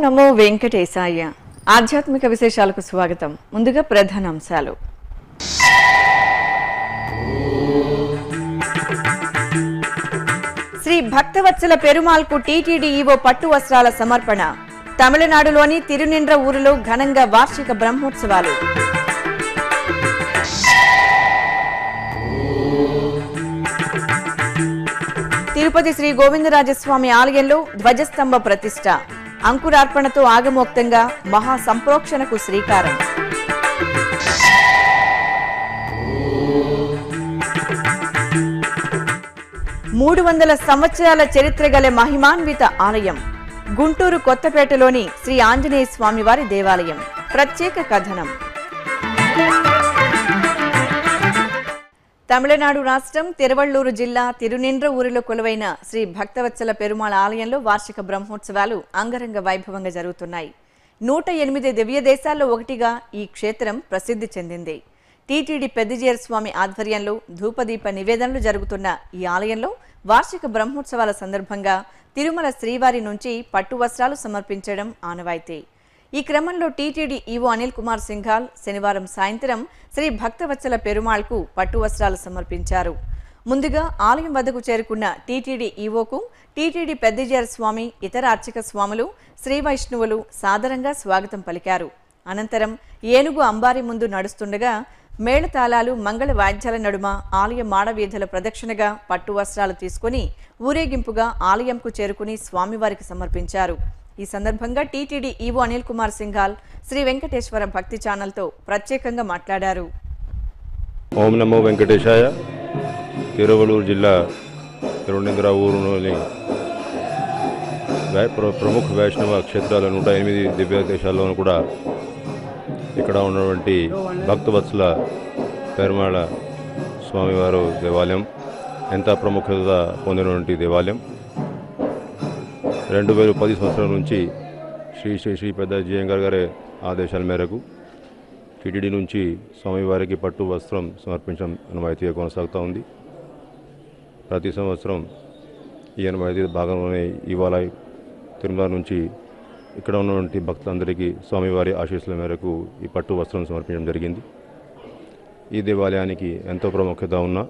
నమో వెంకటేశాయ ఆధ్యాత్మిక విశేషాలకు స్వాగతం ముందుగా ప్రధాన అంశాలు శ్రీ భక్తవత్సల పెరుమాల్కు టీటీడీ ఈవో పట్టు వస్త్రాల సమర్పణ తమిళనాడులోని తిరునిండ్ర ఊరిలో ఘనంగా వార్షిక బ్రహ్మోత్సవాలు తిరుపతి శ్రీ గోవిందరాజస్వామి ఆలయంలో ధ్వజస్తంభ ప్రతిష్ట అంకురార్పణతో ఆగమోక్తంగా మహా సంప్రోక్షణకు శ్రీకారం మూడు వందల సంవత్సరాల చరిత్ర గల మహిమాన్విత ఆలయం గుంటూరు కొత్తపేటలోని శ్రీ ఆంజనేయ స్వామివారి దేవాలయం ప్రత్యేక కథనం తమిళనాడు రాష్ట్రం తిరువళ్ళూరు జిల్లా తిరునిండ్ర ఊరిలో కొలువైన శ్రీ భక్తవత్సల పెరుమాళ ఆలయంలో వార్షిక బ్రహ్మోత్సవాలు అంగరంగ వైభవంగా జరుగుతున్నాయి నూట ఎనిమిది దివ్య దేశాల్లో ఒకటిగా ఈ క్షేత్రం ప్రసిద్ధి చెందింది టీటీడీ పెద్దిజేర స్వామి ఆధ్వర్యంలో ధూపదీప నివేదనలు జరుగుతున్న ఈ ఆలయంలో వార్షిక బ్రహ్మోత్సవాల సందర్భంగా తిరుమల శ్రీవారి నుంచి పట్టు వస్త్రాలు సమర్పించడం ఆనవాయితీ ఈ క్రమంలో టీటీడీ ఈవో అనిల్ కుమార్ సింఘాల్ శనివారం సాయంత్రం శ్రీ భక్తవత్సల పెరుమాళ్కు పట్టు వస్త్రాలు సమర్పించారు ముందుగా ఆలయం వద్దకు చేరుకున్న టీటీడీ ఈవోకు టీటీడీ పెద్దిజేర స్వామి ఇతర అర్చక స్వాములు శ్రీ వైష్ణవులు సాదరంగా స్వాగతం పలికారు అనంతరం ఏనుగు అంబారి ముందు నడుస్తుండగా మేళతాళాలు మంగళ వాద్యాల నడుమ ఆలయ మాడవీధుల ప్రదక్షిణగా పట్టు వస్త్రాలు తీసుకుని ఊరేగింపుగా ఆలయంకు చేరుకుని స్వామివారికి సమర్పించారు ఈ సందర్భంగా టీటీడీ ఈవో అనిల్ కుమార్ సింఘాల్ శ్రీ వెంకటేశ్వర భక్తి ఛానల్తో ప్రత్యేకంగా మాట్లాడారు ఓం నమో వెంకటేశాయ తిరువలూరు జిల్లా తిరువనంతర ఊరులోని వై- ప్ర- ప్రముఖ వైష్ణవ క్షేత్రాల నూట ఎనిమిది దివ్య దేశాల్లోనూ కూడా ఇక్కడ ఉన్నటువంటి భక్తవత్సల పెరుమాళ స్వామివారు దేవాలయం ఎంత ప్రాముఖ్యత పొందినటువంటి దేవాలయం రెండు వేల పది సంవత్సరాల నుంచి శ్రీ శ్రీ శ్రీ పెద్ద జియంగార్ గారి ఆదేశాల మేరకు టీటీడీ నుంచి స్వామివారికి పట్టు వస్త్రం సమర్పించడం అనుమతిగా కొనసాగుతూ ఉంది ప్రతి సంవత్సరం ఈ అనుమతి భాగంలోనే ఇవాళ తిరుమల నుంచి ఇక్కడ ఉన్నటువంటి భక్తులందరికీ స్వామివారి ఆశీస్సుల మేరకు ఈ పట్టు వస్త్రం సమర్పించడం జరిగింది ఈ దేవాలయానికి ఎంతో ప్రాముఖ్యత ఉన్న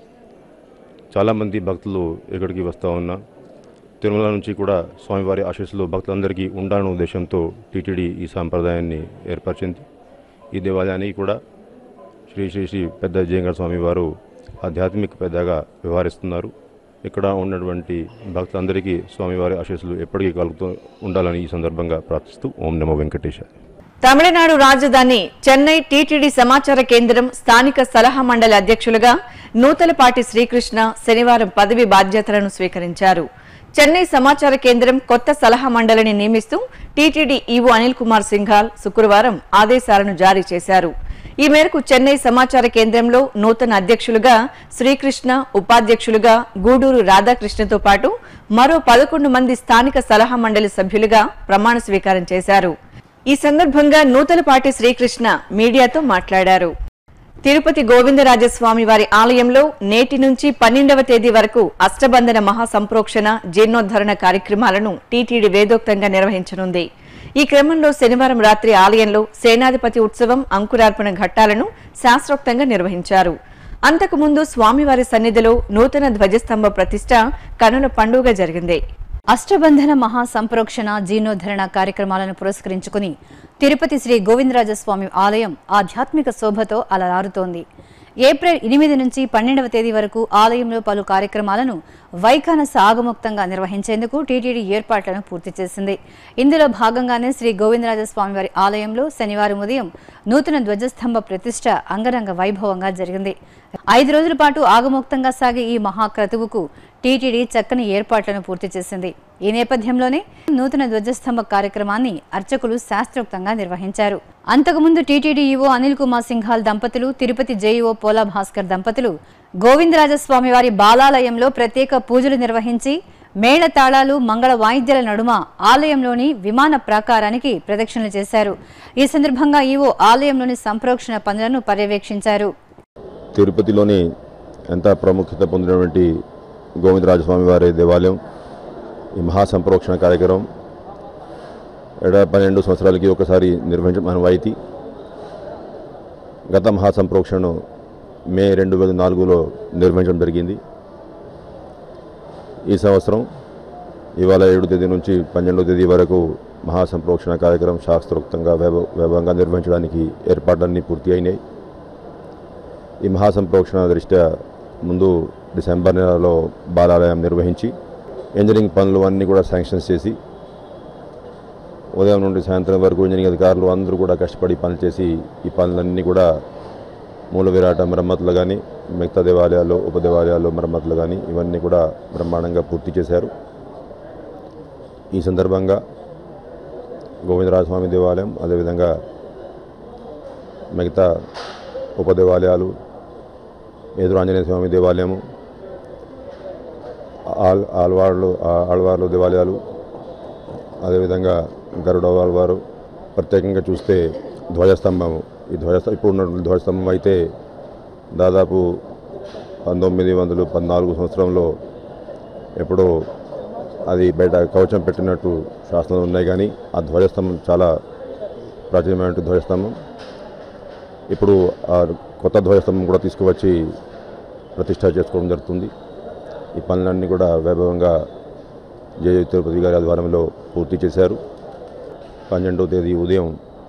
చాలామంది భక్తులు ఇక్కడికి వస్తూ ఉన్నా తిరుమల నుంచి కూడా స్వామివారి ఆశీస్సులు భక్తులందరికీ ఉండాలనే ఉద్దేశంతో టీటీడీ ఈ సాంప్రదాయాన్ని ఏర్పరిచింది ఈ దేవాలయానికి కూడా శ్రీ శ్రీ శ్రీ పెద్ద జయంగర్ స్వామి వారు ఆధ్యాత్మిక పెద్దగా వ్యవహరిస్తున్నారు ఇక్కడ ఉన్నటువంటి భక్తులందరికీ స్వామివారి ఆశీస్సులు ఎప్పటికీ కలుగుతూ ఉండాలని ఈ సందర్భంగా ప్రార్థిస్తూ ఓం నమో వెంకటేశ తమిళనాడు రాజధాని చెన్నై టీటీడీ సమాచార కేంద్రం స్థానిక సలహా మండలి అధ్యక్షులుగా నూతలపాటి శ్రీకృష్ణ శనివారం పదవి బాధ్యతలను స్వీకరించారు చెన్నై సమాచార కేంద్రం కొత్త సలహా మండలిని నియమిస్తూ టీటీడీ ఈవో అనిల్ కుమార్ సింఘాల్ శుక్రవారం ఆదేశాలను జారీ చేశారు ఈ మేరకు చెన్నై సమాచార కేంద్రంలో నూతన అధ్యక్షులుగా శ్రీకృష్ణ ఉపాధ్యక్షులుగా గూడూరు రాధాకృష్ణతో పాటు మరో పదకొండు మంది స్థానిక సలహా మండలి సభ్యులుగా ప్రమాణ స్వీకారం చేశారు ఈ సందర్భంగా నూతలపాటి శ్రీకృష్ణ మీడియాతో మాట్లాడారు తిరుపతి గోవిందరాజస్వామి వారి ఆలయంలో నేటి నుంచి పన్నెండవ తేదీ వరకు అష్టబంధన మహాసంప్రోక్షణ జీర్ణోద్ధరణ కార్యక్రమాలను టీటీడీ వేదోక్తంగా నిర్వహించనుంది ఈ క్రమంలో శనివారం రాత్రి ఆలయంలో సేనాధిపతి ఉత్సవం అంకురార్పణ ఘట్టాలను శాస్త్రోక్తంగా నిర్వహించారు అంతకుముందు స్వామివారి సన్నిధిలో నూతన ధ్వజస్తంభ ప్రతిష్ట కనుల పండుగ జరిగింది అష్టబంధన మహా సంప్రోక్షణ జీర్ణోద్ధరణ కార్యక్రమాలను పురస్కరించుకుని తిరుపతి శ్రీ గోవిందరాజస్వామి ఆలయం ఆధ్యాత్మిక శోభతో అలరారుతోంది ఏప్రిల్ ఎనిమిది నుంచి పన్నెండవ తేదీ వరకు ఆలయంలో పలు కార్యక్రమాలను వైఖానస ఆగముక్తంగా నిర్వహించేందుకు టీటీడీ ఏర్పాట్లను పూర్తి చేసింది ఇందులో భాగంగానే శ్రీ గోవిందరాజస్వామి వారి ఆలయంలో శనివారం ఉదయం నూతన ధ్వజస్తంభ ప్రతిష్ట అంగరంగ వైభవంగా జరిగింది ఐదు రోజుల పాటు ఆగముక్తంగా సాగే ఈ మహాక్రతువుకు టీటీడీ చక్కని ఏర్పాట్లను పూర్తి చేసింది ఈ నేపథ్యంలోనే నూతన ధ్వజస్తంభ కార్యక్రమాన్ని అర్చకులు శాస్త్రోక్తంగా నిర్వహించారు అంతకుముందు టీటీడీ ఈవో అనిల్ కుమార్ సింఘాల్ దంపతులు తిరుపతి జేఈఓ పోలా భాస్కర్ దంపతులు గోవిందరాజస్వామి వారి బాలాలయంలో ప్రత్యేక పూజలు నిర్వహించి మేళ తాళాలు మంగళ వాయిద్యాల నడుమ ఆలయంలోని విమాన ప్రాకారానికి ప్రదక్షిణలు చేశారు ఈ సందర్భంగా ఈవో ఆలయంలోని సంప్రోక్షణ పనులను పర్యవేక్షించారు తిరుపతిలోని ఎంత ప్రాముఖ్యత పొందినటువంటి గోవిందరాజస్వామి వారి దేవాలయం ఈ మహాసంప్రోక్షణ కార్యక్రమం ఏడా పన్నెండు సంవత్సరాలకి ఒకసారి నిర్వహించడం అనువాయితీ గత మహాసంప్రోక్షణను మే రెండు వేల నాలుగులో నిర్వహించడం జరిగింది ఈ సంవత్సరం ఇవాళ ఏడు తేదీ నుంచి పన్నెండో తేదీ వరకు మహాసంప్రోక్షణ కార్యక్రమం శాస్త్రోక్తంగా వైభవ వైభవంగా నిర్వహించడానికి ఏర్పాట్లన్నీ పూర్తి అయినాయి ఈ మహాసంప్రోక్షణ దృష్ట్యా ముందు డిసెంబర్ నెలలో బాలాలయం నిర్వహించి ఇంజనీరింగ్ పనులు అన్నీ కూడా శాంక్షన్స్ చేసి ఉదయం నుండి సాయంత్రం వరకు ఇంజనీరింగ్ అధికారులు అందరూ కూడా కష్టపడి పనులు చేసి ఈ పనులన్నీ కూడా మూల విరాట మరమ్మతులు కానీ మిగతా దేవాలయాలు ఉప దేవాలయాలు మరమ్మతులు కానీ ఇవన్నీ కూడా బ్రహ్మాండంగా పూర్తి చేశారు ఈ సందర్భంగా గోవిందరాజస్వామి దేవాలయం అదేవిధంగా మిగతా ఉప దేవాలయాలు ఎదురు ఆంజనేయ స్వామి దేవాలయము ఆల్ ఆల్వార్లు ఆ- ఆళ్వార్లు దేవాలయాలు అదేవిధంగా గరుడ ఆళ్వారు ప్రత్యేకంగా చూస్తే ధ్వజస్తంభము ఈ ధ్వజస్తంభం ఇప్పుడు ఉన్న ధ్వజస్తంభం అయితే దాదాపు పంతొమ్మిది వందల పద్నాలుగు సంవత్సరంలో ఎప్పుడో అది బయట కవచం పెట్టినట్టు శాసనాలు ఉన్నాయి కానీ ఆ ధ్వజస్తంభం చాలా ప్రాచీనమైన ధ్వజస్తంభం ఇప్పుడు ఆ కొత్త ధ్వజస్తంభం కూడా తీసుకువచ్చి ప్రతిష్ట చేసుకోవడం జరుగుతుంది ఈ పనులన్నీ కూడా వైభవంగా జయ తిరుపతి గారి ఆధ్వర్యంలో పూర్తి చేశారు పన్నెండవ తేదీ ఉదయం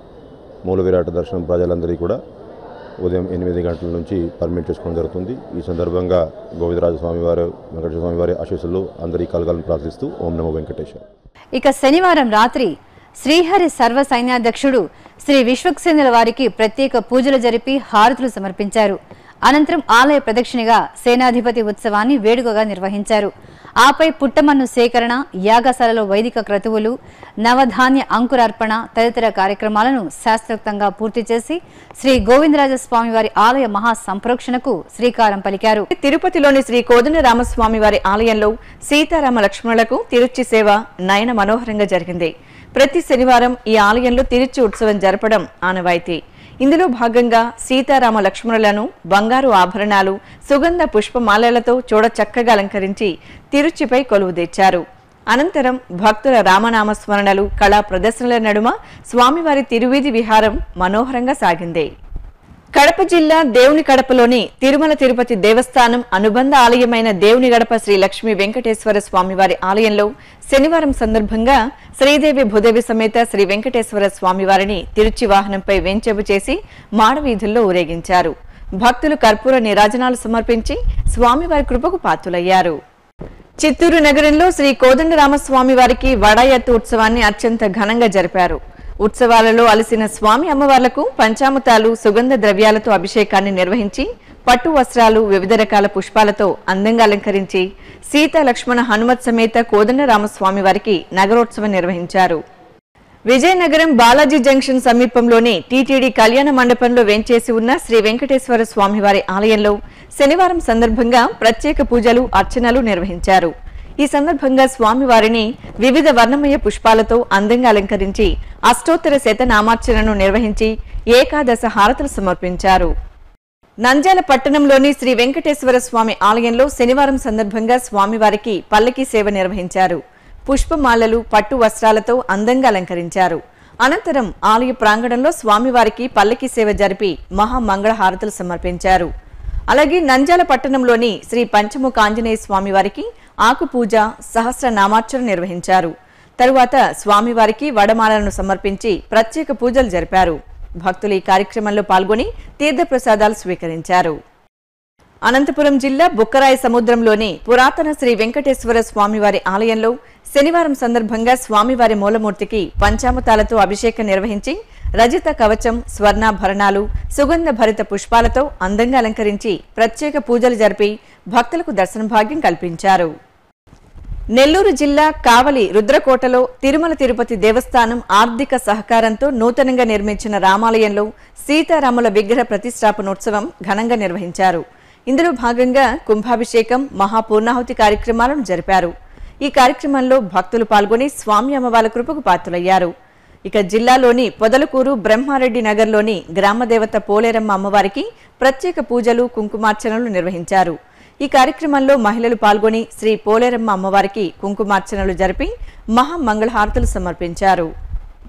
మూల విరాట దర్శనం ప్రజలందరికీ కూడా ఉదయం ఎనిమిది గంటల నుంచి పర్మిట్ చేసుకోవడం జరుగుతుంది ఈ సందర్భంగా గోవిందరాజ స్వామి వారు వెంకటేశ్వర స్వామి వారి ఆశీస్సులు అందరికీ కలగాలని ప్రార్థిస్తూ ఓం నమో వెంకటేశ్వర ఇక శనివారం రాత్రి శ్రీహరి సర్వ సైన్యాధ్యక్షుడు శ్రీ విశ్వక్సేనుల వారికి ప్రత్యేక పూజలు జరిపి హారతులు సమర్పించారు అనంతరం ఆలయ ప్రదక్షిణగా సేనాధిపతి ఉత్సవాన్ని వేడుకగా నిర్వహించారు ఆపై పుట్టమన్ను సేకరణ యాగశాలలో వైదిక క్రతువులు నవధాన్య అంకురార్పణ తదితర కార్యక్రమాలను శాస్త్రోక్తంగా పూర్తి చేసి శ్రీ గోవిందరాజ స్వామి వారి ఆలయ మహా సంప్రోక్షణకు శ్రీకారం పలికారు తిరుపతిలోని శ్రీ కోదండ రామస్వామి వారి ఆలయంలో సీతారామ లక్ష్మణులకు తిరుచి సేవ నయన మనోహరంగా జరిగింది ప్రతి శనివారం ఈ ఆలయంలో తిరుచి ఉత్సవం జరపడం ఆనవాయితీ ఇందులో భాగంగా సీతారామ లక్ష్మణులను బంగారు ఆభరణాలు సుగంధ పుష్పమాలలతో చూడ చక్కగా అలంకరించి తిరుచిపై కొలువు తెచ్చారు అనంతరం భక్తుల రామనామ స్మరణలు కళా ప్రదర్శనల నడుమ స్వామివారి తిరువీధి విహారం మనోహరంగా సాగింది కడప జిల్లా దేవుని కడపలోని తిరుమల తిరుపతి దేవస్థానం అనుబంధ ఆలయమైన దేవుని గడప శ్రీ లక్ష్మీ వెంకటేశ్వర స్వామివారి ఆలయంలో శనివారం సందర్భంగా శ్రీదేవి భూదేవి సమేత శ్రీ వెంకటేశ్వర స్వామివారిని తిరుచి వాహనంపై వెంచెపు చేసి మాడవీధుల్లో ఊరేగించారు భక్తులు కర్పూర నిరాజనాలు సమర్పించి స్వామివారి కృపకు పాత్రులయ్యారు చిత్తూరు నగరంలో శ్రీ కోదండరామస్వామి వారికి వడాయత్తు ఉత్సవాన్ని అత్యంత ఘనంగా జరిపారు ఉత్సవాలలో అలసిన స్వామి అమ్మవార్లకు పంచామృతాలు సుగంధ ద్రవ్యాలతో అభిషేకాన్ని నిర్వహించి పట్టు వస్త్రాలు వివిధ రకాల పుష్పాలతో అందంగా అలంకరించి సీత లక్ష్మణ హనుమత్ సమేత కోదండరామస్వామి వారికి నగరోత్సవం నిర్వహించారు విజయనగరం బాలాజీ జంక్షన్ సమీపంలోని టీటీడీ కళ్యాణ మండపంలో వేంచేసి ఉన్న శ్రీ వెంకటేశ్వర స్వామివారి ఆలయంలో శనివారం సందర్భంగా ప్రత్యేక పూజలు అర్చనలు నిర్వహించారు ఈ సందర్భంగా స్వామివారిని వివిధ వర్ణమయ పుష్పాలతో అందంగా అలంకరించి అష్టోత్తర శతనామార్చనను నిర్వహించి ఏకాదశ హారతులు సమర్పించారు నంద్యాల పట్టణంలోని శ్రీ వెంకటేశ్వర స్వామి ఆలయంలో శనివారం సందర్భంగా స్వామివారికి పల్లకి సేవ నిర్వహించారు పుష్పమాలలు పట్టు వస్త్రాలతో అందంగా అలంకరించారు అనంతరం ఆలయ ప్రాంగణంలో స్వామివారికి పల్లకి సేవ జరిపి మహామంగళ హారతులు సమర్పించారు అలాగే నంద్యాల పట్టణంలోని శ్రీ పంచముఖ ఆంజనేయ స్వామివారికి ఆకు పూజ సహస్ర నామార్చన నిర్వహించారు తరువాత స్వామివారికి వడమాలను సమర్పించి ప్రత్యేక పూజలు జరిపారు భక్తులు ఈ కార్యక్రమంలో పాల్గొని తీర్థప్రసాదాలు స్వీకరించారు అనంతపురం జిల్లా బుక్కరాయి సముద్రంలోని పురాతన శ్రీ వెంకటేశ్వర స్వామివారి ఆలయంలో శనివారం సందర్భంగా స్వామివారి మూలమూర్తికి పంచామృతాలతో అభిషేకం నిర్వహించి రజిత కవచం స్వర్ణాభరణాలు సుగంధ భరిత పుష్పాలతో అందంగా అలంకరించి ప్రత్యేక పూజలు జరిపి భక్తులకు దర్శన భాగ్యం కల్పించారు నెల్లూరు జిల్లా కావలి రుద్రకోటలో తిరుమల తిరుపతి దేవస్థానం ఆర్థిక సహకారంతో నూతనంగా నిర్మించిన రామాలయంలో సీతారాముల విగ్రహ ప్రతిష్టాపనోత్సవం ఘనంగా నిర్వహించారు ఇందులో భాగంగా కుంభాభిషేకం మహాపూర్ణాహుతి కార్యక్రమాలను జరిపారు ఈ కార్యక్రమంలో భక్తులు పాల్గొని స్వామి అమ్మవార్ల కృపకు పాత్రులయ్యారు ఇక జిల్లాలోని పొదలకూరు బ్రహ్మారెడ్డి నగర్లోని గ్రామదేవత పోలేరమ్మ అమ్మవారికి ప్రత్యేక పూజలు కుంకుమార్చనలు నిర్వహించారు ఈ కార్యక్రమంలో మహిళలు పాల్గొని శ్రీ పోలేరమ్మ అమ్మవారికి కుంకుమార్చనలు జరిపి మహామంగళహారతులు సమర్పించారు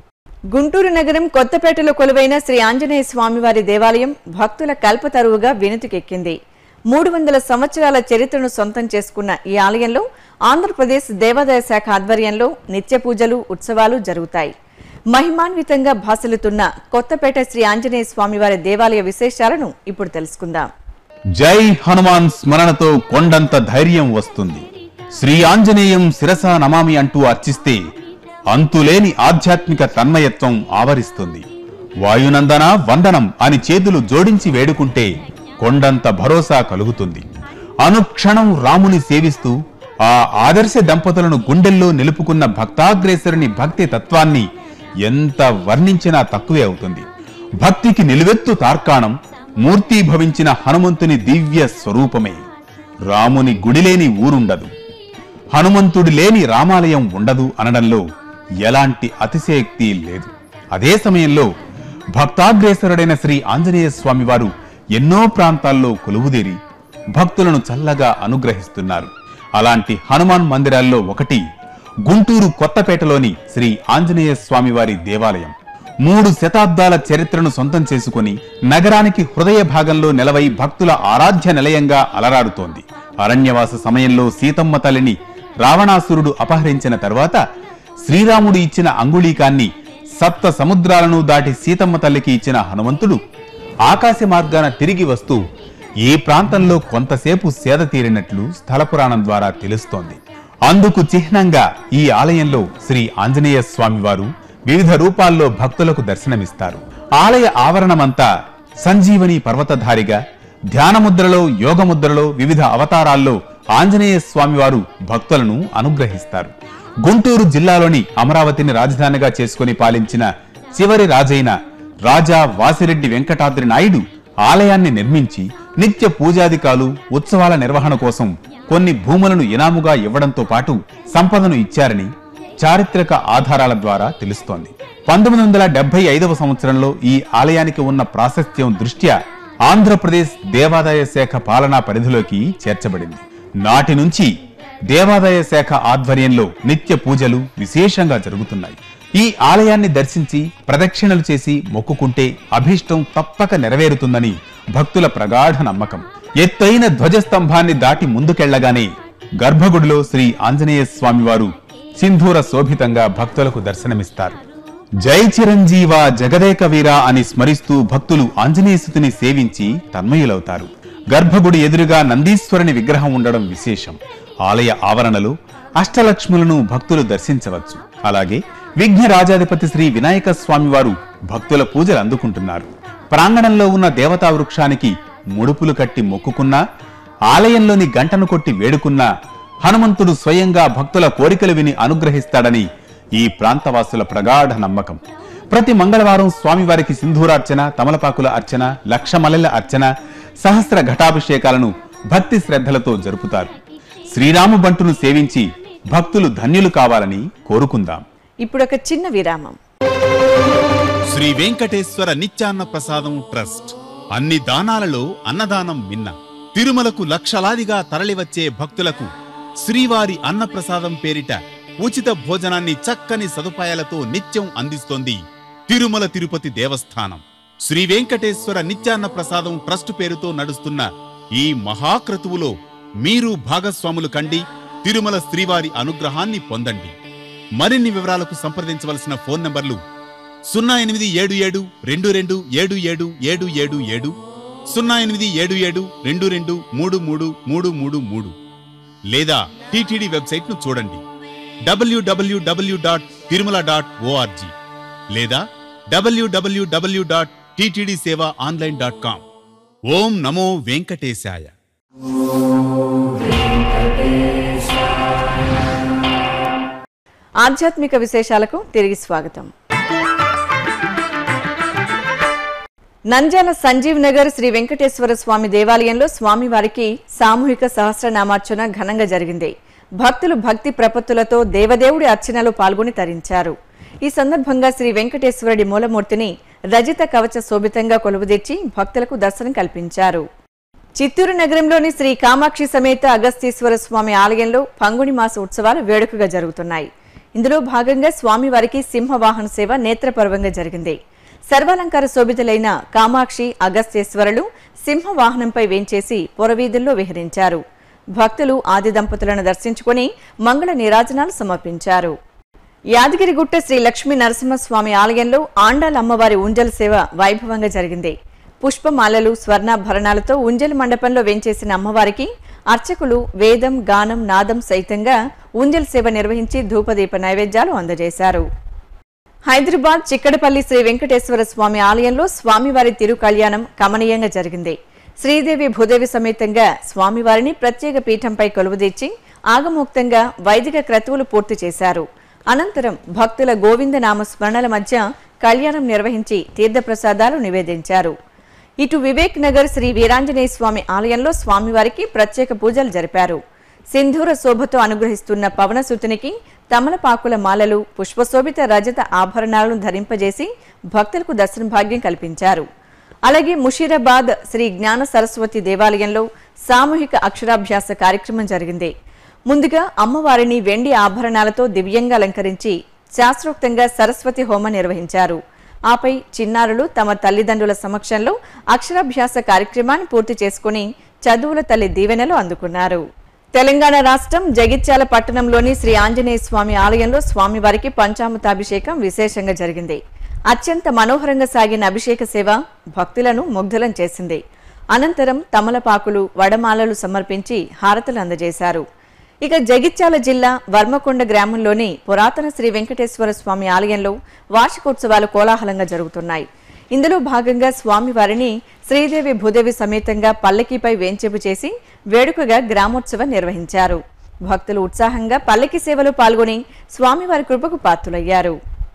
గుంటూరు నగరం కొత్తపేటలో కొలువైన శ్రీ ఆంజనేయ స్వామివారి దేవాలయం భక్తుల కల్పతరువుగా వెనుతికెక్కింది మూడు వందల సంవత్సరాల చరిత్రను సొంతం చేసుకున్న ఈ ఆలయంలో ఆంధ్రప్రదేశ్ దేవాదాయ శాఖ ఆధ్వర్యంలో నిత్య పూజలు ఉత్సవాలు జరుగుతాయి మహిమాన్వితంగా భాసలుతున్న కొత్తపేట శ్రీ ఆంజనేయ స్వామివారి దేవాలయ విశేషాలను ఇప్పుడు తెలుసుకుందాం జై హనుమాన్ స్మరణతో కొండంత ధైర్యం వస్తుంది శ్రీ ఆంజనేయం శిరస నమామి అంటూ అర్చిస్తే అంతులేని ఆధ్యాత్మిక తన్మయత్వం ఆవరిస్తుంది వాయునందన వందనం అని చేతులు జోడించి వేడుకుంటే కొండంత భరోసా కలుగుతుంది అనుక్షణం రాముని సేవిస్తూ ఆ ఆదర్శ దంపతులను గుండెల్లో నిలుపుకున్న భక్తాగ్రేసరుని భక్తి తత్వాన్ని ఎంత వర్ణించినా తక్కువే అవుతుంది భక్తికి నిలువెత్తు తార్కాణం మూర్తీభవించిన హనుమంతుని దివ్య స్వరూపమే రాముని గుడిలేని ఊరుండదు హనుమంతుడి లేని రామాలయం ఉండదు అనడంలో ఎలాంటి అతిశయోక్తి లేదు అదే సమయంలో భక్తాగ్రేసరుడైన శ్రీ ఆంజనేయ స్వామివారు ఎన్నో ప్రాంతాల్లో కొలువుదేరి భక్తులను చల్లగా అనుగ్రహిస్తున్నారు అలాంటి హనుమాన్ మందిరాల్లో ఒకటి గుంటూరు కొత్తపేటలోని శ్రీ ఆంజనేయ స్వామివారి దేవాలయం మూడు శతాబ్దాల చరిత్రను సొంతం చేసుకుని నగరానికి హృదయ భాగంలో నిలవై భక్తుల ఆరాధ్య నిలయంగా అలరాడుతోంది అరణ్యవాస సమయంలో సీతమ్మ తల్లిని రావణాసురుడు అపహరించిన తరువాత శ్రీరాముడు ఇచ్చిన అంగుళీకాన్ని సప్త సముద్రాలను దాటి సీతమ్మ తల్లికి ఇచ్చిన హనుమంతుడు ఆకాశ మార్గాన తిరిగి వస్తూ ఈ ప్రాంతంలో కొంతసేపు సేద తీరినట్లు స్థల పురాణం ద్వారా తెలుస్తోంది అందుకు చిహ్నంగా ఈ ఆలయంలో శ్రీ ఆంజనేయ స్వామివారు వివిధ రూపాల్లో భక్తులకు దర్శనమిస్తారు ఆలయ ఆవరణమంతా సంజీవని పర్వతధారిగా ధ్యానముద్రలో యోగముద్రలో వివిధ అవతారాల్లో ఆంజనేయ స్వామివారు భక్తులను అనుగ్రహిస్తారు గుంటూరు జిల్లాలోని అమరావతిని రాజధానిగా చేసుకుని పాలించిన చివరి రాజైన రాజా వాసిరెడ్డి వెంకటాద్రి నాయుడు ఆలయాన్ని నిర్మించి నిత్య పూజాదికాలు ఉత్సవాల నిర్వహణ కోసం కొన్ని భూములను ఇనాముగా ఇవ్వడంతో పాటు సంపదను ఇచ్చారని చారిత్రక ఆధారాల ద్వారా తెలుస్తోంది పంతొమ్మిది వందల డెబ్బై ఐదవ సంవత్సరంలో ఈ ఆలయానికి ఉన్న ప్రాశస్త్యం దృష్ట్యా ఆంధ్రప్రదేశ్ దేవాదాయ శాఖ పాలనా పరిధిలోకి చేర్చబడింది నాటి నుంచి దేవాదాయ శాఖ ఆధ్వర్యంలో నిత్య పూజలు విశేషంగా జరుగుతున్నాయి ఈ ఆలయాన్ని దర్శించి ప్రదక్షిణలు చేసి మొక్కుకుంటే అభీష్టం తప్పక నెరవేరుతుందని భక్తుల ప్రగాఢ నమ్మకం ఎత్తైన ధ్వజస్తంభాన్ని దాటి ముందుకెళ్లగానే గర్భగుడిలో శ్రీ ఆంజనేయ స్వామివారు సింధూర శోభితంగా భక్తులకు దర్శనమిస్తారు జై చిరంజీవ జగదేక వీర అని స్మరిస్తూ భక్తులు ఆంజనేయసుతిని సేవించి తన్మయులవుతారు గర్భగుడి ఎదురుగా నందీశ్వరుని విగ్రహం ఉండడం విశేషం ఆలయ ఆవరణలో అష్టలక్ష్ములను భక్తులు దర్శించవచ్చు అలాగే విఘ్న రాజాధిపతి శ్రీ వినాయక స్వామివారు భక్తుల పూజలు అందుకుంటున్నారు ప్రాంగణంలో ఉన్న దేవతా వృక్షానికి ముడుపులు కట్టి మొక్కుకున్నా ఆలయంలోని గంటను కొట్టి వేడుకున్నా హనుమంతుడు స్వయంగా భక్తుల కోరికలు విని అనుగ్రహిస్తాడని ఈ ప్రాంతవాసుల ప్రగాఢ నమ్మకం ప్రతి మంగళవారం స్వామివారికి సింధూరార్చన తమలపాకుల అర్చన లక్ష మల్లెల అర్చన సహస్ర ఘటాభిషేకాలను భక్తి శ్రద్ధలతో జరుపుతారు శ్రీరామ బంటును సేవించి భక్తులు ధన్యులు కావాలని కోరుకుందాం ఇప్పుడు ఒక చిన్న విరామం శ్రీ వెంకటేశ్వర నిత్యాన్న ప్రసాదం ట్రస్ట్ అన్ని దానాలలో అన్నదానం మిన్న తిరుమలకు లక్షలాదిగా తరలివచ్చే భక్తులకు శ్రీవారి అన్నప్రసాదం పేరిట ఉచిత భోజనాన్ని చక్కని సదుపాయాలతో నిత్యం అందిస్తోంది తిరుమల తిరుపతి దేవస్థానం శ్రీ వెంకటేశ్వర నిత్యాన్న ప్రసాదం ట్రస్ట్ పేరుతో నడుస్తున్న ఈ మహాక్రతువులో మీరు భాగస్వాములు కండి తిరుమల శ్రీవారి అనుగ్రహాన్ని పొందండి మరిన్ని వివరాలకు సంప్రదించవలసిన ఫోన్ నంబర్లు సున్నా ఎనిమిది ఏడు ఏడు రెండు రెండు ఏడు ఏడు ఏడు ఏడు ఏడు సున్నా ఎనిమిది ఏడు ఏడు రెండు రెండు మూడు మూడు మూడు మూడు మూడు లేదా టీటీడీ వెబ్సైట్ ను చూడండి WWW dot Tirumala dot ORG లేదా WWW dot TTD Seva online dot com ఓం నమో వెంకటేశాయ ఆధ్యాత్మిక విశేషాలకు తిరిగి స్వాగతం నంద్యాల సంజీవ్ నగర్ శ్రీ వెంకటేశ్వర స్వామి దేవాలయంలో స్వామివారికి సామూహిక సహస్రనామార్చన ఘనంగా జరిగింది భక్తులు భక్తి ప్రపత్తులతో దేవదేవుడి అర్చనలో పాల్గొని తరించారు ఈ సందర్భంగా శ్రీ వెంకటేశ్వరుడి మూలమూర్తిని రజిత కవచ శోభితంగా కొలువుదీర్చి భక్తులకు దర్శనం కల్పించారు చిత్తూరు నగరంలోని శ్రీ కామాక్షి సమేత అగస్తీశ్వర స్వామి ఆలయంలో పంగుని మాస ఉత్సవాలు వేడుకగా జరుగుతున్నాయి ఇందులో భాగంగా స్వామివారికి సింహవాహన సేవ నేత్రపర్వంగా జరిగింది సర్వాలంకార శోభితులైన కామాక్షి అగస్త్యేశ్వరులు సింహవాహనంపై వేంచేసి పొరవీధుల్లో విహరించారు భక్తులు ఆది దంపతులను దర్శించుకుని మంగళ నీరాజనాలు సమర్పించారు యాదగిరిగుట్ట శ్రీ లక్ష్మీ నరసింహస్వామి ఆలయంలో ఆండాల అమ్మవారి ఉంజల్ సేవ వైభవంగా జరిగింది పుష్పమాలలు స్వర్ణాభరణాలతో ఉంజల్ మండపంలో వెంచేసిన అమ్మవారికి అర్చకులు వేదం గానం నాదం సైతంగా ఉంజల్ సేవ నిర్వహించి ధూపదీప నైవేద్యాలు అందజేశారు హైదరాబాద్ చిక్కడపల్లి శ్రీ వెంకటేశ్వర స్వామి ఆలయంలో స్వామివారి తిరు కళ్యాణం కమనీయంగా జరిగింది శ్రీదేవి భూదేవి సమేతంగా స్వామివారిని ప్రత్యేక పీఠంపై కొలువుదీర్చి ఆగమోక్తంగా వైదిక క్రతువులు పూర్తి చేశారు అనంతరం భక్తుల గోవింద నామ స్మరణల మధ్య కళ్యాణం నిర్వహించి తీర్థప్రసాదాలు నివేదించారు ఇటు వివేక్ నగర్ శ్రీ వీరాంజనేయ స్వామి ఆలయంలో స్వామివారికి ప్రత్యేక పూజలు జరిపారు సింధూర శోభతో అనుగ్రహిస్తున్న పవనసుతునికి తమలపాకుల మాలలు పుష్పశోభిత రజత ఆభరణాలను ధరింపజేసి భక్తులకు దర్శన భాగ్యం కల్పించారు అలాగే ముషీరాబాద్ శ్రీ జ్ఞాన సరస్వతి దేవాలయంలో సామూహిక అక్షరాభ్యాస కార్యక్రమం జరిగింది ముందుగా అమ్మవారిని వెండి ఆభరణాలతో దివ్యంగా అలంకరించి శాస్త్రోక్తంగా సరస్వతి హోమం నిర్వహించారు ఆపై చిన్నారులు తమ తల్లిదండ్రుల సమక్షంలో అక్షరాభ్యాస కార్యక్రమాన్ని పూర్తి చేసుకుని చదువుల తల్లి దీవెనలు అందుకున్నారు తెలంగాణ రాష్ట్రం జగిత్యాల పట్టణంలోని శ్రీ ఆంజనేయ స్వామి ఆలయంలో స్వామివారికి పంచామృతాభిషేకం విశేషంగా జరిగింది అత్యంత మనోహరంగా సాగిన అభిషేక సేవ భక్తులను ముగ్ధులం చేసింది అనంతరం తమలపాకులు వడమాలలు సమర్పించి హారతులు అందజేశారు ఇక జగిత్యాల జిల్లా వర్మకొండ గ్రామంలోని పురాతన శ్రీ వెంకటేశ్వర స్వామి ఆలయంలో వార్షికోత్సవాలు కోలాహలంగా జరుగుతున్నాయి ఇందులో భాగంగా స్వామివారిని శ్రీదేవి భూదేవి సమేతంగా పల్లకీపై వేంచేపు చేసి వేడుకగా గ్రామోత్సవం నిర్వహించారు భక్తులు ఉత్సాహంగా పల్లకి సేవలో పాల్గొని స్వామివారి కృపకు పాత్రులయ్యారు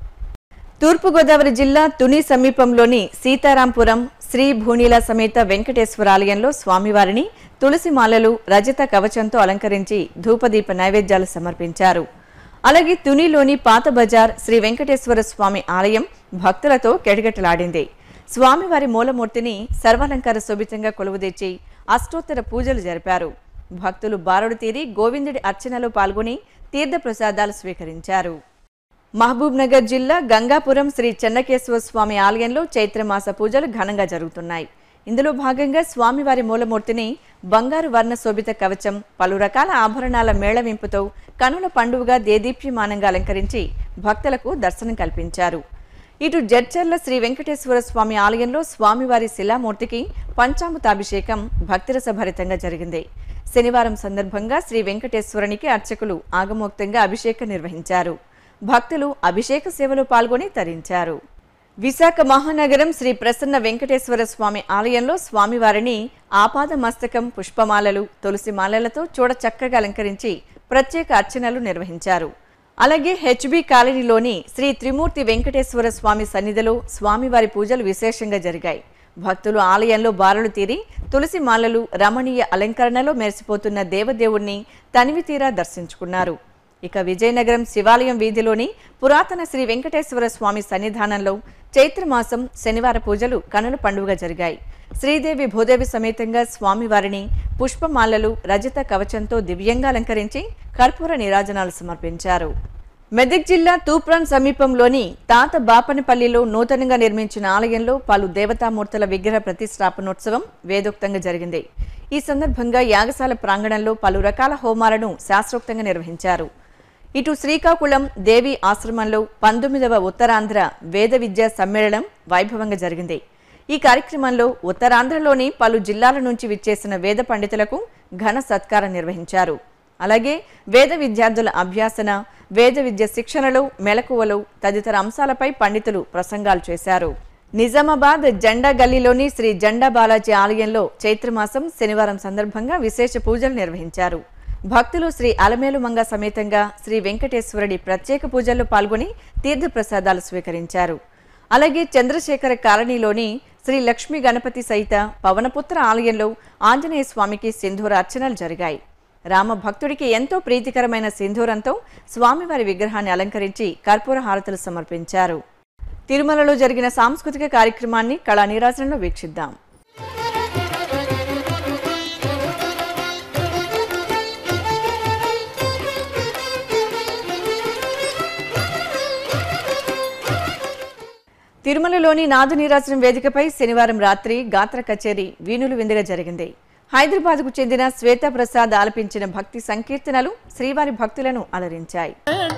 తూర్పుగోదావరి జిల్లా తుని సమీపంలోని సీతారాంపురం శ్రీ భూనీల సమేత వెంకటేశ్వర ఆలయంలో స్వామివారిని తులసి మాలలు రజత కవచంతో అలంకరించి ధూపదీప నైవేద్యాలు సమర్పించారు అలాగే తునిలోని పాత బజార్ శ్రీ వెంకటేశ్వర స్వామి ఆలయం భక్తులతో కెడగెట్టలాడింది స్వామివారి మూలమూర్తిని సర్వాలంకార శోభితంగా కొలువుదీర్చి అష్టోత్తర పూజలు జరిపారు భక్తులు బారుడు తీరి గోవిందుడి అర్చనలో పాల్గొని తీర్థప్రసాదాలు స్వీకరించారు మహబూబ్ నగర్ జిల్లా గంగాపురం శ్రీ చెన్నకేశ్వర స్వామి ఆలయంలో చైత్రమాస పూజలు ఘనంగా జరుగుతున్నాయి ఇందులో భాగంగా స్వామివారి మూలమూర్తిని బంగారు వర్ణ శోభిత కవచం పలు రకాల ఆభరణాల మేళవింపుతో కనుల పండుగగా దేదీప్యమానంగా అలంకరించి భక్తులకు దర్శనం కల్పించారు ఇటు జడ్చర్ల శ్రీ వెంకటేశ్వర స్వామి ఆలయంలో స్వామివారి శిలామూర్తికి పంచామృతాభిషేకం భక్తిరస భరితంగా జరిగింది శనివారం సందర్భంగా శ్రీ వెంకటేశ్వరునికి అర్చకులు ఆగమోక్తంగా అభిషేకం నిర్వహించారు భక్తులు అభిషేక సేవలో పాల్గొని తరించారు విశాఖ మహానగరం శ్రీ ప్రసన్న వెంకటేశ్వర స్వామి ఆలయంలో స్వామివారిని ఆపాద మస్తకం పుష్పమాలలు తులసి మాలలతో చూడ చక్కగా అలంకరించి ప్రత్యేక అర్చనలు నిర్వహించారు అలాగే హెచ్బి కాలనీలోని శ్రీ త్రిమూర్తి వెంకటేశ్వర స్వామి సన్నిధిలో స్వామివారి పూజలు విశేషంగా జరిగాయి భక్తులు ఆలయంలో బారులు తీరి తులసి మాలలు రమణీయ అలంకరణలో మెరిసిపోతున్న దేవదేవుణ్ణి తనివి తీరా దర్శించుకున్నారు ఇక విజయనగరం శివాలయం వీధిలోని పురాతన శ్రీ వెంకటేశ్వర స్వామి సన్నిధానంలో చైత్రమాసం శనివార పూజలు కనుల పండుగ జరిగాయి శ్రీదేవి భూదేవి సమేతంగా స్వామివారిని పుష్పమాలలు రజత కవచంతో దివ్యంగా అలంకరించి కర్పూర నీరాజనాలు సమర్పించారు మెదక్ జిల్లా తూప్రాన్ సమీపంలోని తాత బాపనపల్లిలో నూతనంగా నిర్మించిన ఆలయంలో పలు దేవతామూర్తుల విగ్రహ ప్రతిష్టాపనోత్సవం వేదోక్తంగా జరిగింది ఈ సందర్భంగా యాగశాల ప్రాంగణంలో పలు రకాల హోమాలను శాస్త్రోక్తంగా నిర్వహించారు ఇటు శ్రీకాకుళం దేవి ఆశ్రమంలో పంతొమ్మిదవ ఉత్తరాంధ్ర వేద విద్యా సమ్మేళనం వైభవంగా జరిగింది ఈ కార్యక్రమంలో ఉత్తరాంధ్రలోని పలు జిల్లాల నుంచి విచ్చేసిన వేద పండితులకు ఘన సత్కారం నిర్వహించారు అలాగే వేద విద్యార్థుల అభ్యాసన వేద విద్య శిక్షణలో మెలకువలు తదితర అంశాలపై పండితులు ప్రసంగాలు చేశారు నిజామాబాద్ జెండా గల్లీలోని శ్రీ జెండా బాలాజీ ఆలయంలో చైత్రమాసం శనివారం సందర్భంగా విశేష పూజలు నిర్వహించారు భక్తులు శ్రీ అలమేలు మంగ సమేతంగా శ్రీ వెంకటేశ్వరుడి ప్రత్యేక పూజల్లో పాల్గొని తీర్థప్రసాదాలు స్వీకరించారు అలాగే చంద్రశేఖర కాలనీలోని శ్రీ లక్ష్మీ గణపతి సహిత పవనపుత్ర ఆలయంలో ఆంజనేయ స్వామికి సింధూర అర్చనలు జరిగాయి రామ భక్తుడికి ఎంతో ప్రీతికరమైన సింధూరంతో స్వామివారి విగ్రహాన్ని అలంకరించి కర్పూర హారతులు సమర్పించారు తిరుమలలో జరిగిన సాంస్కృతిక కార్యక్రమాన్ని కళా నీరాజనంలో వీక్షిద్దాం తిరుమలలోని నాదు నీరాజనం వేదికపై శనివారం రాత్రి గాత్ర కచేరీ వీణులు విందుగా జరిగింది హైదరాబాద్కు చెందిన శ్వేతా ప్రసాద్ ఆలపించిన భక్తి సంకీర్తనలు శ్రీవారి భక్తులను అలరించాయి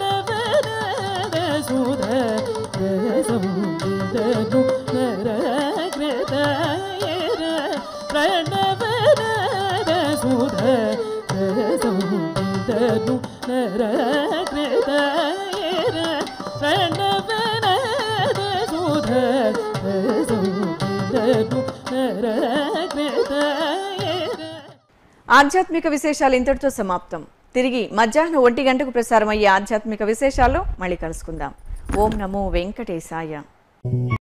ఆధ్యాత్మిక విశేషాలు ఇంతటితో సమాప్తం తిరిగి మధ్యాహ్నం ఒంటి గంటకు ప్రసారమయ్యే ఆధ్యాత్మిక విశేషాల్లో మళ్ళీ కలుసుకుందాం ఓం నమో వెంకటేశాయ